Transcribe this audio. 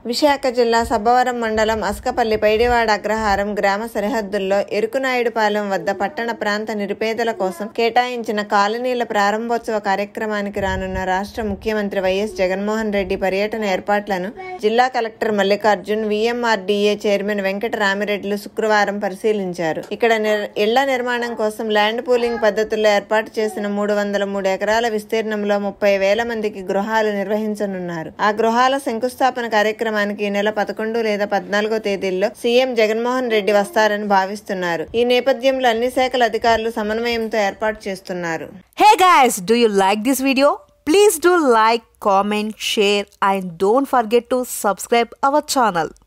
విశాఖ జిల్లా సబ్బవరం మండలం అస్కపల్లి పైడివాడ అగ్రహారం గ్రామ సరిహద్దుల్లో ఎరుకునాయుడుపాలెం వద్ద పట్టణ ప్రాంత నిరుపేదల కోసం కేటాయించిన కాలనీల ప్రారంభోత్సవ కార్యక్రమానికి రానున్న రాష్ట్ర ముఖ్యమంత్రి వైఎస్ జగన్మోహన్ రెడ్డి పర్యటన ఏర్పాట్లను జిల్లా collector Mallikarjun VMRDA chairman Venkata రామిరెడ్డిలు శుక్రవారం పరిశీలించారు ఇక్కడ నిర్- ఇళ్ల నిర్మాణం కోసం ల్యాండ్ పూలింగ్ పద్ధతుల్లో ఏర్పాటు చేసిన మూడు వందల మూడు ఎకరాల విస్తీర్ణంలో ముప్పై వేల మందికి గృహాలు నిర్వహించనున్నారు ఆ గృహాల శంకుస్థాపన కార్యక్రమానికి ఈ నెల పదకొండు లేదా పద్నాలుగో తేదీల్లో సీఎం జగన్మోహన్ రెడ్డి వస్తారని భావిస్తున్నారు ఈ నేపథ్యంలో అన్ని శాఖల అధికారులు సమన్వయంతో ఏర్పాటు చేస్తున్నారు Hey guys, do you like this video? Please do like, comment, share and don't forget to subscribe our channel.